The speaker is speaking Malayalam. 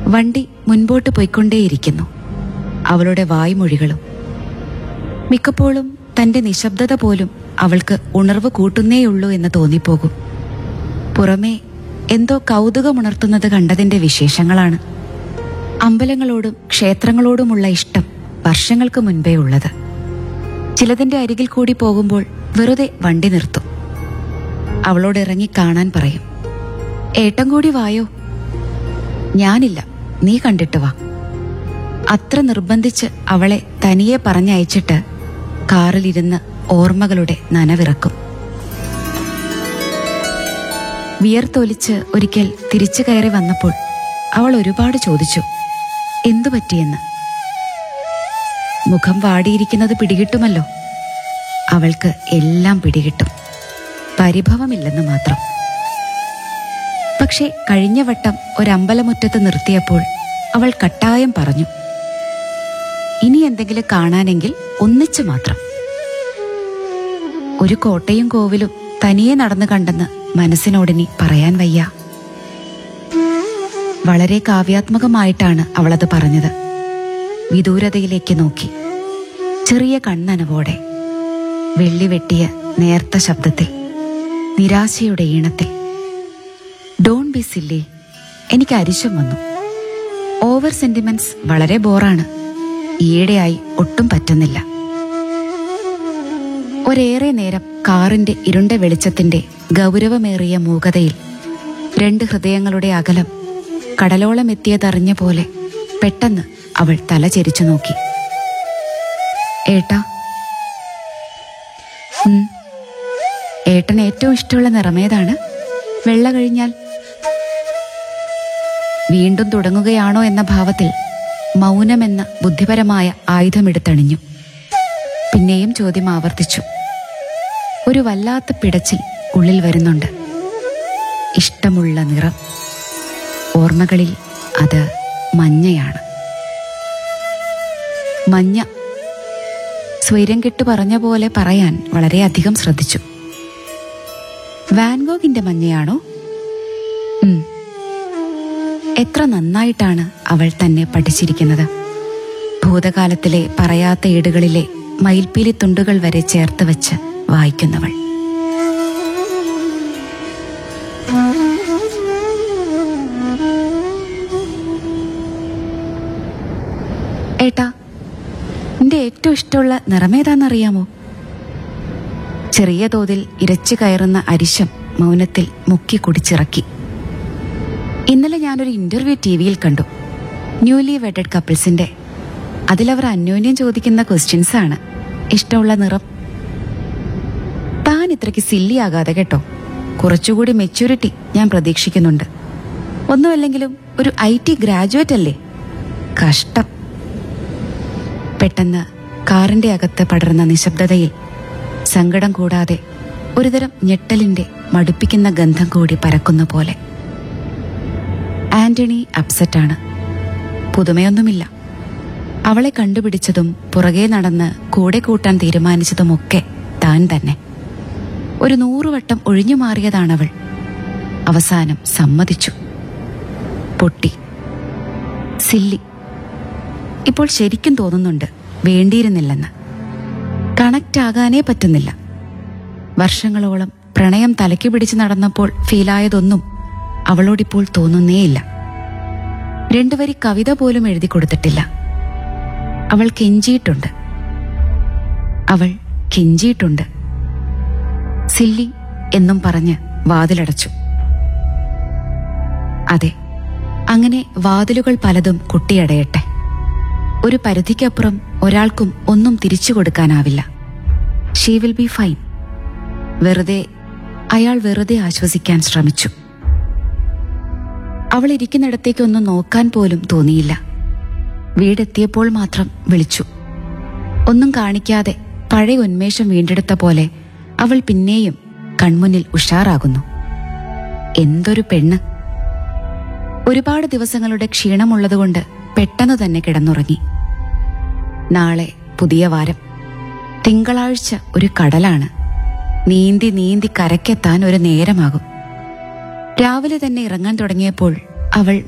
വണ്ടി മുൻപോട്ട് പോയിക്കൊണ്ടേയിരിക്കുന്നു അവളുടെ വായ്മൊഴികളും മിക്കപ്പോഴും തന്റെ നിശബ്ദത പോലും അവൾക്ക് ഉണർവ് കൂട്ടുന്നേയുള്ളൂ എന്ന് തോന്നിപ്പോകും പുറമേ എന്തോ കൗതുകമുണർത്തുന്നത് കണ്ടതിന്റെ വിശേഷങ്ങളാണ് അമ്പലങ്ങളോടും ക്ഷേത്രങ്ങളോടുമുള്ള ഇഷ്ടം വർഷങ്ങൾക്ക് മുൻപേ ഉള്ളത് ചിലതിന്റെ അരികിൽ കൂടി പോകുമ്പോൾ വെറുതെ വണ്ടി നിർത്തും അവളോട് ഇറങ്ങി കാണാൻ പറയും ഏട്ടൻ കൂടി വായോ ഞാനില്ല നീ കണ്ടിട്ട് വാ അത്ര നിർബന്ധിച്ച് അവളെ തനിയെ പറഞ്ഞയച്ചിട്ട് കാറിലിരുന്ന് ഓർമ്മകളുടെ നനവിറക്കും വിയർത്തൊലിച്ച് ഒരിക്കൽ തിരിച്ചു കയറി വന്നപ്പോൾ അവൾ ഒരുപാട് ചോദിച്ചു എന്തു പറ്റിയെന്ന് മുഖം വാടിയിരിക്കുന്നത് പിടികിട്ടുമല്ലോ അവൾക്ക് എല്ലാം പിടികിട്ടും പരിഭവമില്ലെന്ന് മാത്രം പക്ഷേ കഴിഞ്ഞ വട്ടം ഒരമ്പലമുറ്റത്ത് നിർത്തിയപ്പോൾ അവൾ കട്ടായം പറഞ്ഞു ഇനി എന്തെങ്കിലും കാണാനെങ്കിൽ ഒന്നിച്ചു മാത്രം ഒരു കോട്ടയും കോവിലും തനിയെ നടന്നു കണ്ടെന്ന് മനസ്സിനോടിനി പറയാൻ വയ്യ വളരെ കാവ്യാത്മകമായിട്ടാണ് അവളത് പറഞ്ഞത് വിദൂരതയിലേക്ക് നോക്കി ചെറിയ കണ്ണനവോടെ വെള്ളി വെട്ടിയ നേർത്ത ശബ്ദത്തിൽ നിരാശയുടെ ഈണത്തിൽ ഡോൺ ബി സില്ലി എനിക്ക് അരിശം വന്നു ഓവർ സെന്റിമെന്റ്സ് വളരെ ബോറാണ് ഈയിടെയായി ഒട്ടും പറ്റുന്നില്ല ഒരേറെ നേരം കാറിന്റെ ഇരുണ്ട വെളിച്ചത്തിന്റെ ഗൗരവമേറിയ മൂകതയിൽ രണ്ട് ഹൃദയങ്ങളുടെ അകലം കടലോളം എത്തിയതറിഞ്ഞ പോലെ പെട്ടെന്ന് അവൾ തല ചെരിച്ചു നോക്കി ഏട്ടാ ഉം. ഏട്ടൻ ഏറ്റവും ഇഷ്ടമുള്ള നിറമേതാണ് വെള്ള കഴിഞ്ഞാൽ വീണ്ടും തുടങ്ങുകയാണോ എന്ന ഭാവത്തിൽ മൗനമെന്ന ബുദ്ധിപരമായ ആയുധമെടുത്തണിഞ്ഞു പിന്നെയും ചോദ്യം ആവർത്തിച്ചു ഒരു വല്ലാത്ത പിടച്ചിൽ ഉള്ളിൽ വരുന്നുണ്ട് ഇഷ്ടമുള്ള നിറം ഓർമ്മകളിൽ അത് മഞ്ഞയാണ് മഞ്ഞ സ്വൈരം കെട്ട് പറഞ്ഞ പോലെ പറയാൻ വളരെയധികം ശ്രദ്ധിച്ചു വാൻഗോഗിന്റെ മഞ്ഞയാണോ ഉം. എത്ര നന്നായിട്ടാണ് അവൾ തന്നെ പഠിച്ചിരിക്കുന്നത് ഭൂതകാലത്തിലെ പറയാത്ത ഏടുകളിലെ മയിൽപ്പീലി തുണ്ടുകൾ വരെ ചേർത്ത് വെച്ച് വായിക്കുന്നവൾ ഏട്ടാ എന്റെ ഏറ്റവും ഇഷ്ടമുള്ള നിറമേതാന്നറിയാമോ ചെറിയ തോതിൽ ഇരച്ചു കയറുന്ന അരിശം മൗനത്തിൽ മുക്കി കുടിച്ചിറക്കി ഇന്നലെ ഞാനൊരു ഇന്റർവ്യൂ ടി വിയിൽ കണ്ടു ന്യൂലി വെഡഡ് കപ്പിൾസിന്റെ അതിലവർ അന്യോന്യം ചോദിക്കുന്ന ക്വസ്റ്റ്യൻസ് ആണ് ഇഷ്ടമുള്ള നിറം താൻ ഇത്രയ്ക്ക് സില്ലി ആകാതെ കേട്ടോ കുറച്ചുകൂടി മെച്യൂരിറ്റി ഞാൻ പ്രതീക്ഷിക്കുന്നുണ്ട് ഒന്നുമല്ലെങ്കിലും ഒരു ഐ ടി ഗ്രാജുവേറ്റ് അല്ലേ കഷ്ടം പെട്ടെന്ന് കാറിന്റെ അകത്ത് പടർന്ന നിശബ്ദതയിൽ സങ്കടം കൂടാതെ ഒരുതരം ഞെട്ടലിന്റെ മടുപ്പിക്കുന്ന ഗന്ധം കൂടി പരക്കുന്ന പോലെ ആന്റണി അപ്സെറ്റാണ് പുതുമയൊന്നുമില്ല അവളെ കണ്ടുപിടിച്ചതും പുറകെ നടന്ന് കൂടെ കൂട്ടാൻ തീരുമാനിച്ചതുമൊക്കെ താൻ തന്നെ ഒരു നൂറുവട്ടം ഒഴിഞ്ഞു മാറിയതാണവൾ അവസാനം സമ്മതിച്ചു പൊട്ടി സില്ലി ഇപ്പോൾ ശരിക്കും തോന്നുന്നുണ്ട് വേണ്ടിയിരുന്നില്ലെന്ന് കണക്റ്റ് ആകാനേ പറ്റുന്നില്ല വർഷങ്ങളോളം പ്രണയം തലയ്ക്ക് പിടിച്ച് നടന്നപ്പോൾ ഫീലായതൊന്നും അവളോടിപ്പോൾ തോന്നുന്നേയില്ല രണ്ടുവരി കവിത പോലും എഴുതി കൊടുത്തിട്ടില്ല അവൾ കെഞ്ചിയിട്ടുണ്ട് അവൾ കെഞ്ചിയിട്ടുണ്ട് സില്ലി എന്നും പറഞ്ഞ് വാതിലടച്ചു അതെ അങ്ങനെ വാതിലുകൾ പലതും കുട്ടിയടയട്ടെ ഒരു പരിധിക്കപ്പുറം ഒരാൾക്കും ഒന്നും തിരിച്ചു കൊടുക്കാനാവില്ല ഷീ വിൽ ബി ഫൈൻ വെറുതെ അയാൾ വെറുതെ ആശ്വസിക്കാൻ ശ്രമിച്ചു അവൾ ഇരിക്കുന്നിടത്തേക്കൊന്നും നോക്കാൻ പോലും തോന്നിയില്ല വീടെത്തിയപ്പോൾ മാത്രം വിളിച്ചു ഒന്നും കാണിക്കാതെ പഴയ ഉന്മേഷം വീണ്ടെടുത്ത പോലെ അവൾ പിന്നെയും കൺമുന്നിൽ ഉഷാറാകുന്നു എന്തൊരു പെണ്ണ് ഒരുപാട് ദിവസങ്ങളുടെ ക്ഷീണമുള്ളതുകൊണ്ട് പെട്ടെന്ന് തന്നെ കിടന്നുറങ്ങി നാളെ പുതിയ വാരം തിങ്കളാഴ്ച ഒരു കടലാണ് നീന്തി നീന്തി കരക്കെത്താൻ ഒരു നേരമാകും രാവിലെ തന്നെ ഇറങ്ങാൻ തുടങ്ങിയപ്പോൾ അവൾ